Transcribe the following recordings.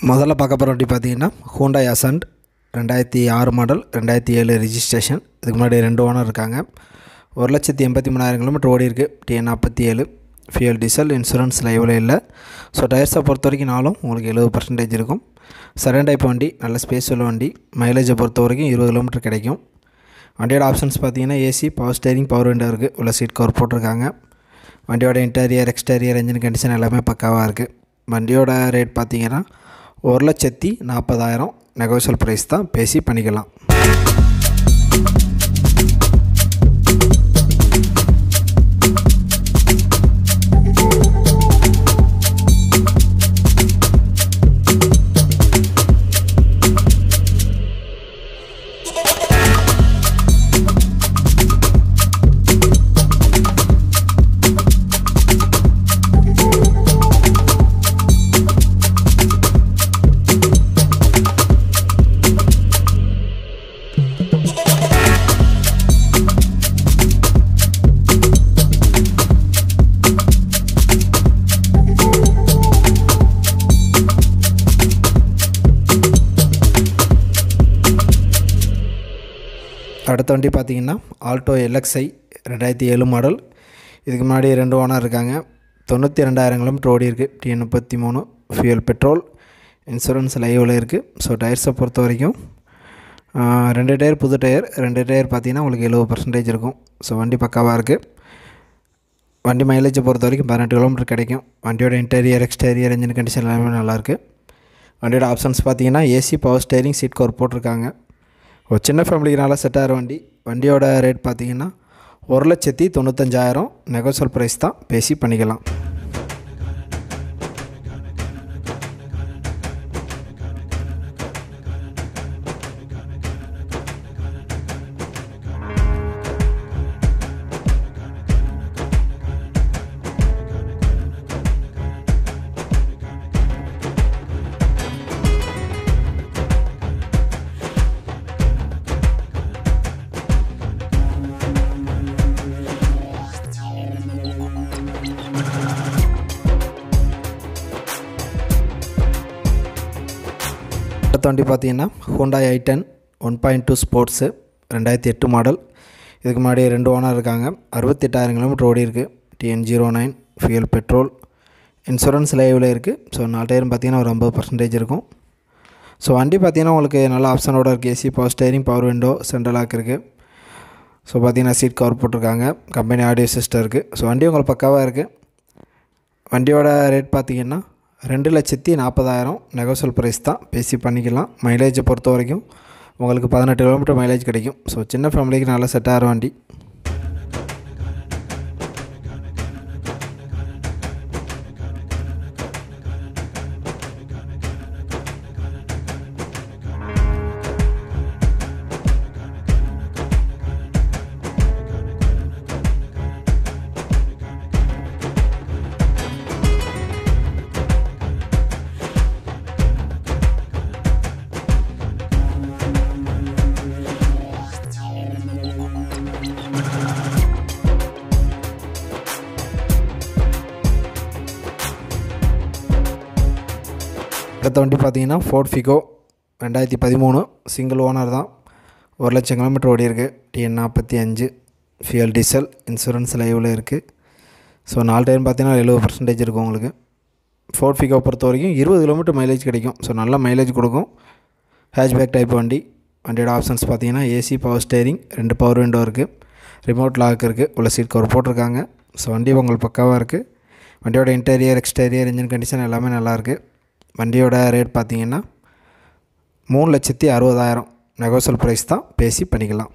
முதல்ல பார்க்க போகிற வண்டி பார்த்தீங்கன்னா ஹூண்டாய் அசண்ட் ரெண்டாயிரத்தி ஆறு மாடல் ரெண்டாயிரத்தி ஏழு ரிஜிஸ்ட்ரேஷன் இதுக்கு முன்னாடி ரெண்டு ஓனர் இருக்காங்க ஒரு லட்சத்தி எண்பத்தி மூணாயிரம் கிலோமீட்டர் ஓடி இருக்குது டிஎன் நாற்பத்தி ஏழு ஃபியூல் டீசல் இன்சூரன்ஸ் லைவில் இல்லை ஸோ டயர்ஸை பொறுத்த வரைக்கும் நாளும் உங்களுக்கு எழுபது பர்சன்டேஜ் இருக்கும் செகண்ட் டைப் வண்டி நல்ல ஸ்பேஸ் உள்ள வண்டி மைலேஜை பொறுத்த வரைக்கும் இருபது கிலோமீட்டர் கிடைக்கும் வண்டியோட ஆப்ஷன்ஸ் பார்த்தீங்கன்னா AC power steering power window இருக்குது உள்ள சீட் கவர் போட்டிருக்காங்க வண்டியோட இன்டீரியர் எக்ஸ்டீரியர் என்ஜின் கண்டிஷன் எல்லாமே பக்காவாக இருக்குது வண்டியோட ரேட் பார்த்தீங்கன்னா ஒரு லட்சத்தி நாற்பதாயிரம் நெகோஷியல் ப்ரைஸ் தான் பேசி பண்ணிக்கலாம் அடுத்த வண்டி பார்த்தீங்கன்னா ஆல்டோ எல்எக்ஸ்ஐ ரெண்டாயிரத்தி ஏழு மாடல் இதுக்கு முன்னாடி ரெண்டு ஓனர் இருக்காங்க தொண்ணூற்றி ரெண்டாயிரம் கிலோமீட்டர் ஓடி இருக்குது டிஎன் முப்பத்தி மூணு ஃபியூல் பெட்ரோல் இன்சூரன்ஸ் லைவில் இருக்குது ஸோ டயர்ஸை பொறுத்த வரைக்கும் ஆஹ், ரெண்டு டயர் புது டயர் ரெண்டு டயர் பார்த்தீங்கன்னா உங்களுக்கு எழுபது பர்சன்டேஜ் இருக்கும் ஸோ வண்டி பக்காவாக இருக்குது வண்டி மைலேஜை பொறுத்த வரைக்கும் பதினெட்டு கிலோமீட்டர் கிடைக்கும் வண்டியோட இன்டீரியர் எக்ஸ்டீரியர் என்ஜின் கண்டிஷன் எல்லாமே நல்லாயிருக்கு வண்டியோட ஆப்ஷன்ஸ் பார்த்தீங்கன்னா AC power steering seat cover போட்டிருக்காங்க ஒரு சின்ன ஃபேமிலிக்கு நல்லா செட் ஆகிற வண்டி வண்டியோட ரேட் பார்த்தீங்கன்னா ஒரு லட்சத்தி தொண்ணூத்தஞ்சாயிரம் நெகோசியல் ப்ரைஸ் தான் பேசி பண்ணிக்கலாம் அடுத்த வண்டி பார்த்தீங்கன்னா Hyundai I ten one point two sports ரெண்டாயிரத்தி எட்டு மாடல் இதுக்கு முன்னாடி ரெண்டு ஓனர் இருக்காங்க அறுபத்தெட்டாயிரம் கிலோமீட்டர் ஓடி இருக்குது TN zero nine fuel petrol insurance லைவில் இருக்குது ஸோ நாலு டயரும் பார்த்தீங்கன்னா ஒரு ஐம்பது பர்சன்டேஜ் இருக்கும் ஸோ வண்டி பார்த்தீங்கன்னா உங்களுக்கு நல்ல ஆப்ஷனோட இருக்குது AC power steering power window central lock இருக்குது ஸோ பார்த்தீங்கன்னா சீட் கவர் போட்டிருக்காங்க கம்பெனி ஆடியோ சிஸ்டம் இருக்குது ஸோ வண்டி உங்களுக்கு பக்காவாக இருக்குது வண்டியோட ரேட் பார்த்தீங்கன்னா ரெண்டு லட்சத்தி நாற்பதாயிரம் நெகோசியல் ப்ரைஸ் தான் பேசி பண்ணிக்கலாம் மைலேஜை பொறுத்த வரைக்கும் உங்களுக்கு பதினெட்டு கிலோமீட்டர் மைலேஜ் கிடைக்கும் ஸோ சின்ன ஃபேமிலிக்கு நல்லா செட் ஆகிற வண்டி அடுத்த வண்டி பார்த்தீங்கன்னா ஃபோர்ட் ஃபிகோ ரெண்டாயிரத்தி பதிமூணு சிங்கிள் ஓனர் தான் ஒரு லட்சம் கிலோமீட்டர் ஓடி இருக்கு டிஎன் நாற்பத்தி அஞ்சு ஃபியல் டீசல் இன்சூரன்ஸ் லைவில் இருக்குது ஸோ நாலு டைம் பார்த்தீங்கன்னா எழுபது பர்சன்டேஜ் இருக்கும் உங்களுக்கு ஃபோர்ட் ஃபிகோ பொறுத்த வரைக்கும் இருபது கிலோமீட்டர் மைலேஜ் கிடைக்கும் ஸோ நல்ல மைலேஜ் கொடுக்கும் ஹேட்ச்பேக் டைப் வண்டி வண்டியோட ஆப்ஷன்ஸ் பார்த்தீங்கன்னா ஏசி பவர் ஸ்டேரிங் ரெண்டு பவர் விண்டோ இருக்குது ரிமோட் லாக் இருக்குது உள்ள சீட் கவர் போட்டிருக்காங்க ஸோ வண்டி உங்களுக்கு பக்காவாக இருக்குது வண்டியோட இன்டீரியர் எக்ஸ்டீரியர் இன்ஜின் கண்டிஷன் எல்லாமே நல்லாயிருக்கு வண்டியோட ரேட் பார்த்தீங்கன்னா மூணு லட்சத்தி அறுபதாயிரம் நெகோசியல் ப்ரைஸ் தான் பேசி பண்ணிக்கலாம்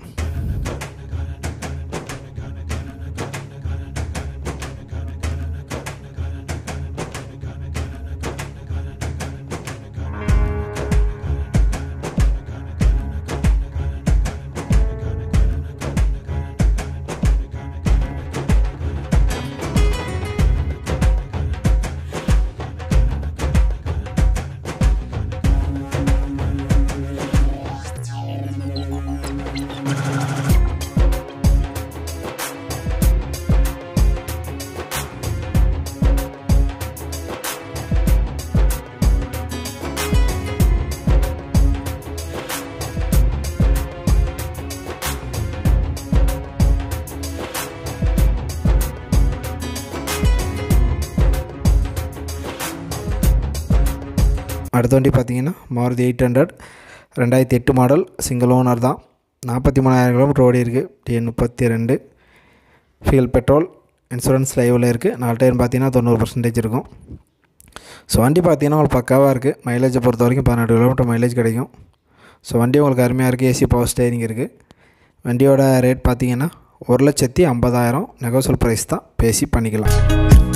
அடுத்த வண்டி பார்த்தீங்கன்னா மாருதி எயிட் ஹண்ட்ரட் ரெண்டாயிரத்தி எட்டு மாடல் சிங்கிள் ஓனர் தான் நாற்பத்தி மூணாயிரம் கிலோமீட்டர் ஓடி இருக்குது டிஎன் முப்பத்தி ரெண்டு ஃபியல் பெட்ரோல் இன்சூரன்ஸ் லைவில் இருக்குது நாலு டயர் பார்த்தீங்கன்னா தொண்ணூறு பர்சன்டேஜ் இருக்கும் ஸோ வண்டி பார்த்தீங்கன்னா உங்களுக்கு பக்காவாக இருக்குது மைலேஜை பொறுத்த வரைக்கும் பதினெட்டு கிலோமீட்டர் மைலேஜ் கிடைக்கும் ஸோ வண்டி உங்களுக்கு அருமையாக இருக்குது ஏசி பவர் ஸ்டேரிங் இருக்குது வண்டியோட ரேட் பார்த்தீங்கன்னா ஒரு லட்சத்தி ஐம்பதாயிரம் நெகோசல் ப்ரைஸ் தான் பேசி பண்ணிக்கலாம்